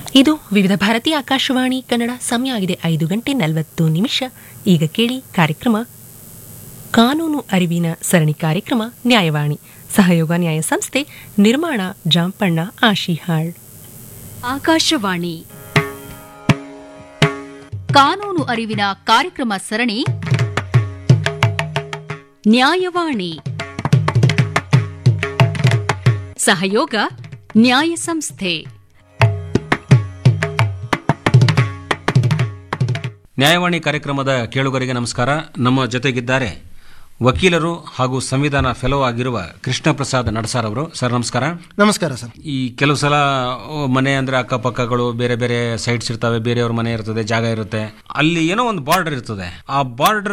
ಇದು ವಿವಿಧ ಭಾರತಿ ಆಕಾಶವಾಣಿ ಕನ್ನಡ ಸಮಯ ಆಗಿದೆ ಐದು ಗಂಟೆ ನಲವತ್ತು ನಿಮಿಷ ಈಗ ಕೇಳಿ ಕಾರ್ಯಕ್ರಮ ಕಾನೂನು ಅರಿವಿನ ಸರಣಿ ಕಾರ್ಯಕ್ರಮ ನ್ಯಾಯವಾಣಿ ಸಹಯೋಗ ನ್ಯಾಯ ಸಂಸ್ಥೆ ನಿರ್ಮಾಣ ಜಾಂಪಣ್ಣ ಆಶಿಹಾಳ್ ಆಕಾಶವಾಣಿ ಕಾನೂನು ಅರಿವಿನ ಕಾರ್ಯಕ್ರಮ ಸರಣಿ ನ್ಯಾಯವಾಣಿ ಸಹಯೋಗ ನ್ಯಾಯ ಸಂಸ್ಥೆ ನ್ಯಾಯವಾಣಿ ಕಾರ್ಯಕ್ರಮದ ಕೇಳುಗರಿಗೆ ನಮಸ್ಕಾರ ನಮ್ಮ ಜೊತೆಗಿದ್ದಾರೆ ವಕೀಲರು ಹಾಗೂ ಸಂವಿಧಾನ ಫೆಲೋ ಆಗಿರುವ ಕೃಷ್ಣ ಪ್ರಸಾದ್ ನಡಸಾರ್ ಅವರು ಸರ್ ನಮಸ್ಕಾರ ನಮಸ್ಕಾರ ಸರ್ ಈ ಕೆಲವು ಸಲ ಓ, ಮನೆ ಅಂದ್ರೆ ಅಕ್ಕಪಕ್ಕಗಳು ಬೇರೆ ಬೇರೆ ಸೈಟ್ಸ್ ಇರ್ತವೆ ಬೇರೆಯವ್ರ ಮನೆ ಇರ್ತದೆ ಜಾಗ ಇರುತ್ತೆ ಅಲ್ಲಿ ಏನೋ ಒಂದು ಬಾರ್ಡರ್ ಇರ್ತದೆ ಆ ಬಾರ್ಡರ್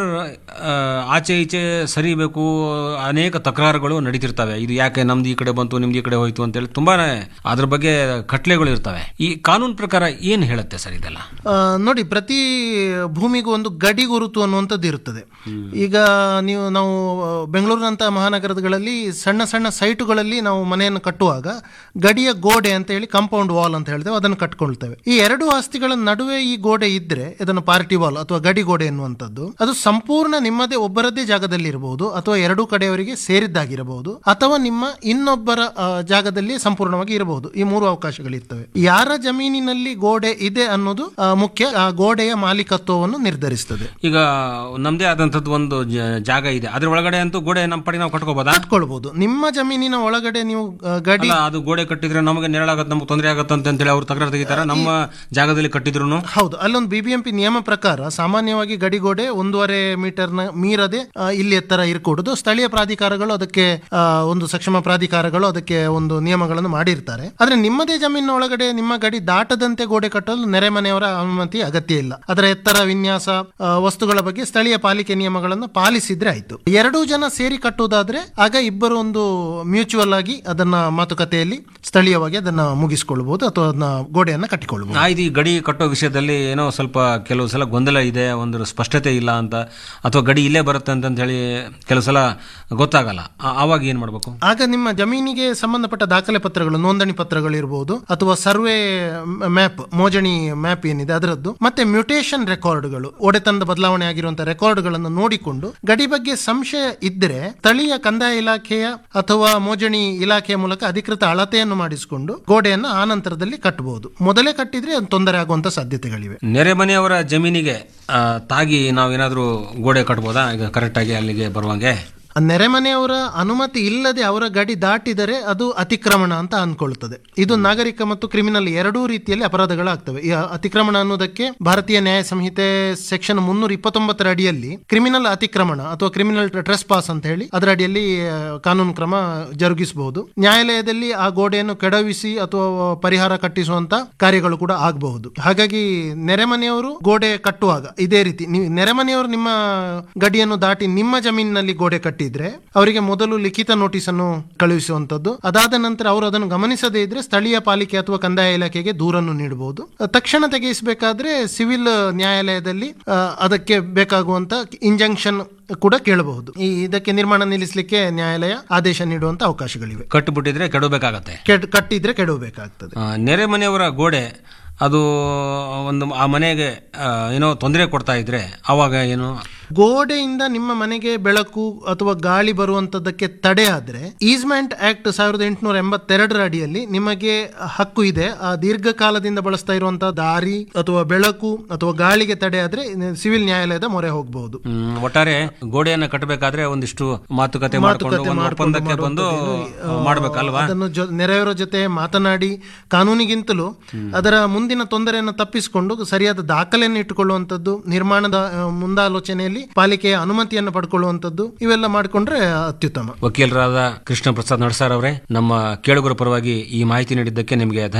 ಆಚೆ ಈಚೆ ಸರಿಬೇಕು ಅನೇಕ ತಕರಾರುಗಳು ನಡೀತಿರ್ತವೆ ಇದು ಯಾಕೆ ನಮ್ದು ಈ ಕಡೆ ಬಂತು ನಿಮ್ದು ಈ ಕಡೆ ಹೋಯ್ತು ಅಂತೇಳಿ ತುಂಬಾನೇ ಅದ್ರ ಬಗ್ಗೆ ಕಟ್ಲೆಗಳು ಇರ್ತವೆ ಈ ಕಾನೂನು ಪ್ರಕಾರ ಏನ್ ಹೇಳುತ್ತೆ ಸರ್ ಇದೆಲ್ಲ ಆ, ನೋಡಿ ಪ್ರತಿ ಭೂಮಿಗೂ ಒಂದು ಗಡಿ ಗುರುತು ಅನ್ನುವಂಥದ್ದು ಇರುತ್ತದೆ ಈಗ ನೀವು ನಾವು ಆ, ಬೆಂಗಳೂರಿನಂಥ ಮಹಾನಗರಗಳಲ್ಲಿ ಸಣ್ಣ ಸಣ್ಣ ಸೈಟುಗಳಲ್ಲಿ ನಾವು ಮನೆಯನ್ನು ಕಟ್ಟುವಾಗ ಗಡಿಯ ಗೋಡೆ ಅಂತ ಹೇಳಿ ಕಾಂಪೌಂಡ್ ವಾಲ್ ಅಂತ ಹೇಳ್ತೇವೆ ಅದನ್ನು ಕಟ್ಕೊಳ್ತೇವೆ ಈ ಎರಡು ಆಸ್ತಿಗಳ ನಡುವೆ ಈ ಗೋಡೆ ಇದ್ರೆ ಇದನ್ನು ಪಾರ್ಟಿ ವಾಲ್ ಅಥವಾ ಗಡಿ ಗೋಡೆ ಎನ್ನುವಂಥದ್ದು ಅದು ಸಂಪೂರ್ಣ ನಿಮ್ಮದೇ ಒಬ್ಬರದ್ದೇ ಜಾಗದಲ್ಲಿ ಇರಬಹುದು ಅಥವಾ ಎರಡೂ ಕಡೆಯವರಿಗೆ ಸೇರಿದ್ದಾಗಿರಬಹುದು ಅಥವಾ ನಿಮ್ಮ ಇನ್ನೊಬ್ಬರ ಆ, ಜಾಗದಲ್ಲಿ ಸಂಪೂರ್ಣವಾಗಿ ಇರಬಹುದು ಈ ಮೂರು ಅವಕಾಶಗಳಿರ್ತವೆ ಯಾರ ಜಮೀನಿನಲ್ಲಿ ಗೋಡೆ ಇದೆ ಅನ್ನೋದು ಆ, ಮುಖ್ಯ ಆ ಗೋಡೆಯ ಮಾಲೀಕತ್ವವನ್ನು ನಿರ್ಧರಿಸ್ತದೆ ಈಗ ನಮ್ದೇ ಆದಂತದ್ದು ಒಂದು ಜ- ಜಾಗ ಇದೆ ಅದ್ರ ಒಳಗಡೆ ಅಂತೂ ಗೋಡೆ ನಮ್ಮ ಪಡಿ ನಾವು ಕಟ್ಕೋಬೋದಾ ಕಟ್ಕೊಳ್ಬಹುದು ನಿಮ್ಮ ಜಮೀನಿನ ಒಳಗಡೆ ನೀವು ಆ, ಗಡಿ ಅಲ್ಲ ಅದು ಗೋಡೆ ಕಟ್ಟಿದ್ರೆ ನಮಗೆ ನೆರಳಾಗತ್ತೆ ನಮಗೆ ತೊಂದರೆ ಆಗತ್ತೆ ಅಂತೇಳಿ ಅವ್ರು ತಕರಾರು ತೆಗಿತಾರ ನಮ್ಮ ಜಾಗದಲ್ಲಿ ಕಟ್ಟಿದ್ರು ಹೌದು ಅಲ್ಲೊಂದು ಬಿಬಿಎಂಪಿ ನಿಯಮ ಪ್ರಕಾರ ಸಾಮಾನ್ಯವಾಗಿ ಗಡಿಗೋಡೆ ಒಂದೂವರೆ ಮೀಟರ್ನ ಮೀರದೆ ಆ, ಇಲ್ಲಿ ಎತ್ತರ ಇರಕೂಡದು ಸ್ಥಳೀಯ ಪ್ರಾಧಿಕಾರಗಳು ಅದಕ್ಕೆ ಆ, ಒಂದು ಸಕ್ಷಮ ಪ್ರಾಧಿಕಾರಗಳು ಅದಕ್ಕೆ ಒಂದು ನಿಯಮಗಳನ್ನು ಮಾಡಿರ್ತಾರೆ ಆದ್ರೆ ನಿಮ್ಮದೇ ಜಮೀನಿನ ಒಳಗಡೆ ನಿಮ್ಮ ಗಡಿ ದಾಟದಂತೆ ಗೋಡೆ ಕಟ್ಟಲು ನೆರೆಮನೆಯವರ ಅನುಮತಿ ಅಗತ್ಯ ಇಲ್ಲ ಅದರ ಎತ್ತರ ವಿನ್ಯಾಸ ಆ, ವಸ್ತುಗಳ ಬಗ್ಗೆ ಸ್ಥಳೀಯ ಪಾಲಿಕೆ ನಿಯಮಗಳನ್ನು ಪಾಲಿಸಿದ್ರೆ ಆಯ್ತು ಎರಡೂ ಜನ ಸೇರಿ ಕಟ್ಟುವುದಾದ್ರೆ ಆಗ ಇಬ್ಬರು ಒಂದು ಮ್ಯೂಚುವಲ್ ಆಗಿ ಅದನ್ನ ಮಾತುಕತೆಯಲ್ಲಿ ಸ್ಥಳೀಯವಾಗಿ ಅದನ್ನ ಮುಗಿಸಿಕೊಳ್ಬಹುದು ಅಥವಾ ಅದನ್ನ ಗೋಡೆಯನ್ನ ಕಟ್ಟಿಕೊಳ್ಬಹುದು ಆಯ್ತು ಈ ಗಡಿ ಕಟ್ಟೋ ವಿಷಯದಲ್ಲಿ ಏನೋ ಸ್ವಲ್ಪ ಕೆಲವು ಸಲ ಗೊಂದಲ ಇದೆ ಒಂದು ಸ್ಪಷ್ಟತೆ ಇಲ್ಲ ಅಂತ ಅಥವಾ ಗಡಿ ಇಲ್ಲೇ ಬರುತ್ತೆ ಅಂತ ಹೇಳಿ ಕೆಲವು ಸಲ ಗೊತ್ತಾಗಲ್ಲ ಆ- ಆವಾಗ ಏನ್ ಮಾಡ್ಬೇಕು ಆಗ ನಿಮ್ಮ ಜಮೀನಿಗೆ ಸಂಬಂಧಪಟ್ಟ ದಾಖಲೆ ಪತ್ರಗಳು ನೋಂದಣಿ ಪತ್ರಗಳು ಇರಬಹುದು ಅಥವಾ ಸರ್ವೆ ಮ್ಯಾಪ್ ಮೋಜಣಿ ಮ್ಯಾಪ್ ಏನಿದೆ ಅದರದ್ದು ಮತ್ತೆ ಮ್ಯೂಟೇಷನ್ ರೆಕಾರ್ಡ್ಗಳು ಒಡೆತನದ ಬದಲಾವಣೆ ಆಗಿರುವಂತಹ ರೆಕಾರ್ಡ್ಗಳನ್ನು ನೋಡಿಕೊಂಡು ಗಡಿ ಬಗ್ಗೆ ಸಂಶಯ ಇದ್ದರೆ ಸ್ಥಳೀಯ ಕಂದಾಯ ಇಲಾಖೆಯ ಅಥವಾ ಮೋಜಣಿ ಇಲಾಖೆಯ ಮೂಲಕ ಅಧಿಕೃತ ಅಳತೆಯನ್ನು ಮಾಡಿಸಿಕೊಂಡು ಗೋಡೆಯನ್ನು ಆ ನಂತರದಲ್ಲಿ ಕಟ್ಟಬಹುದು ಮೊದಲೇ ಕಟ್ಟಿದ್ರೆ ಅದು ತೊಂದರೆ ಆಗುವಂತ ಸಾಧ್ಯತೆಗಳಿವೆ ನೆರೆ ಮನೆಯವರ ಜಮೀನಿಗೆ ಆ, ತಾಗಿ ನಾವೇನಾದ್ರೂ ಗೋಡೆ ಕಟ್ಬೋದಾ ಈಗ ಕರೆಕ್ಟಾಗಿ ಅಲ್ಲಿಗೆ ಬರುವಂಗೆ ಆ ನೆರೆಮನೆಯವರ ಅನುಮತಿ ಇಲ್ಲದೆ ಅವರ ಗಡಿ ದಾಟಿದರೆ ಅದು ಅತಿಕ್ರಮಣ ಅಂತ ಅನ್ಕೊಳ್ತದೆ ಇದು ನಾಗರಿಕ ಮತ್ತು ಕ್ರಿಮಿನಲ್ ಎರಡೂ ರೀತಿಯಲ್ಲಿ ಅಪರಾಧಗಳಾಗ್ತವೆ ಈ ಅತಿಕ್ರಮಣ ಅನ್ನೋದಕ್ಕೆ ಭಾರತೀಯ ನ್ಯಾಯ ಸಂಹಿತೆ ಸೆಕ್ಷನ್ ಮುನ್ನೂರ ಇಪ್ಪತ್ತೊಂಬತ್ತರ ಅಡಿಯಲ್ಲಿ ಕ್ರಿಮಿನಲ್ ಅತಿಕ್ರಮಣ ಅಥವಾ ಕ್ರಿಮಿನಲ್ ಟ್ರೆಸ್ ಪಾಸ್ ಅಂತ ಹೇಳಿ ಅದರ ಅಡಿಯಲ್ಲಿ ಆ, ಕಾನೂನು ಕ್ರಮ ಜರುಗಿಸಬಹುದು ನ್ಯಾಯಾಲಯದಲ್ಲಿ ಆ ಗೋಡೆಯನ್ನು ಕೆಡವಿಸಿ ಅಥವಾ ಪರಿಹಾರ ಕಟ್ಟಿಸುವಂತ ಕಾರ್ಯಗಳು ಕೂಡ ಆಗಬಹುದು ಹಾಗಾಗಿ ನೆರೆಮನೆಯವರು ಗೋಡೆ ಕಟ್ಟುವಾಗ ಇದೇ ರೀತಿ ನೀವು ನೆರೆಮನೆಯವರು ನಿಮ್ಮ ಗಡಿಯನ್ನು ದಾಟಿ ನಿಮ್ಮ ಜಮೀನಿನಲ್ಲಿ ಗೋಡೆ ಕಟ್ಟಿದ್ರೆ ಅವರಿಗೆ ಮೊದಲು ಲಿಖಿತ ನೋಟಿಸ್ ಅನ್ನು ಕಳುಹಿಸುವಂತದ್ದು ಅದಾದ ನಂತರ ಅವರು ಅದನ್ನು ಗಮನಿಸದೇ ಇದ್ರೆ ಸ್ಥಳೀಯ ಪಾಲಿಕೆ ಅಥವಾ ಕಂದಾಯ ಇಲಾಖೆಗೆ ದೂರನ್ನು ನೀಡಬಹುದು ತಕ್ಷಣ ತೆಗೆಸಬೇಕಾದ್ರೆ ಸಿವಿಲ್ ನ್ಯಾಯಾಲಯದಲ್ಲಿ ಆ, ಅದಕ್ಕೆ ಬೇಕಾಗುವಂತ ಇಂಜಂಕ್ಷನ್ ಕೂಡ ಕೇಳಬಹುದು ಈ ಇದಕ್ಕೆ ನಿರ್ಮಾಣ ನಿಲ್ಲಿಸಲಿಕ್ಕೆ ನ್ಯಾಯಾಲಯ ಆದೇಶ ನೀಡುವಂತ ಅವಕಾಶಗಳಿವೆ ಕಟ್ಟಿಬಿಟ್ಟಿದ್ರೆ ಕೆಡಬೇಕಾಗತ್ತೆ ಕೆಡ್- ಕಟ್ಟಿದ್ರೆ ಕೆಡವಬೇಕಾಗ್ತದೆ ಆ, ನೆರೆ ಮನೆಯವರ ಗೋಡೆ ಅದು ಒಂದು ಆ ಮನೆಗೆ ಆ, ಏನೋ ತೊಂದರೆ ಕೊಡ್ತಾ ಇದ್ರೆ ಅವಾಗ ಏನು ಗೋಡೆಯಿಂದ ನಿಮ್ಮ ಮನೆಗೆ ಬೆಳಕು ಅಥವಾ ಗಾಳಿ ಬರುವಂತದ್ದಕ್ಕೆ ತಡೆ ಆದ್ರೆ ಈಸ್ಮೆಂಟ್ ಆಕ್ಟ್ ಸಾವಿರದ ಎಂಟುನೂರ ಎಂಬತ್ತೆರಡರ ಅಡಿಯಲ್ಲಿ ನಿಮಗೆ ಹಕ್ಕು ಇದೆ ಆ ದೀರ್ಘಕಾಲದಿಂದ ಬಳಸ್ತಾ ಇರುವಂತಹ ದಾರಿ ಅಥವಾ ಬೆಳಕು ಅಥವಾ ಗಾಳಿಗೆ ತಡೆ ಆದ್ರೆ ಸಿವಿಲ್ ನ್ಯಾಯಾಲಯದ ಮೊರೆ ಹೋಗಬಹುದು ಹ್ಮ್, ಒಟ್ಟಾರೆ ಗೋಡೆಯನ್ನ ಕಟ್ಟಬೇಕಾದ್ರೆ ಒಂದಿಷ್ಟು ಮಾತುಕತೆ ಮಾಡ್ಕೊಂಡು ಮಾತುಕತೆ ಒಂದು ಮಾಡ್ಕೊಂಡು ಒಪ್ಪಂದಕ್ಕೆ ಬಂದು ಮಾಡ್ಬೇಕಲ್ವಾ ಅದನ್ನು ಜೊ- ನೆರೆಯವರ ಜೊತೆ ಮಾತನಾಡಿ ಕಾನೂನಿಗಿಂತಲೂ ಅದರ ಮುಂದಿನ ತೊಂದರೆಯನ್ನು ತಪ್ಪಿಸಿಕೊಂಡು ಸರಿಯಾದ ದಾಖಲೆಯನ್ನು ಇಟ್ಟುಕೊಳ್ಳುವಂಥದ್ದು ನಿರ್ಮಾಣದ ಆ, ಮುಂದಾಲೋಚನೆಯಲ್ಲಿ ಪಾಲಿಕೆಯ ಅನುಮತಿಯನ್ನು ಪಡ್ಕೊಳ್ಳುವಂಥದ್ದು ಇವೆಲ್ಲ ಮಾಡಿಕೊಂಡ್ರೆ ಅತ್ಯುತ್ತಮ ವಕೀಲರಾದ ಕೃಷ್ಣ ಪ್ರಸಾದ್ ನಡ್ಸಾರ್ ಅವರೇ ನಮ್ಮ ಕೇಳುಗರ ಪರವಾಗಿ ಈ ಮಾಹಿತಿ ನೀಡಿದ್ದಕ್ಕೆ ನಿಮಗೆ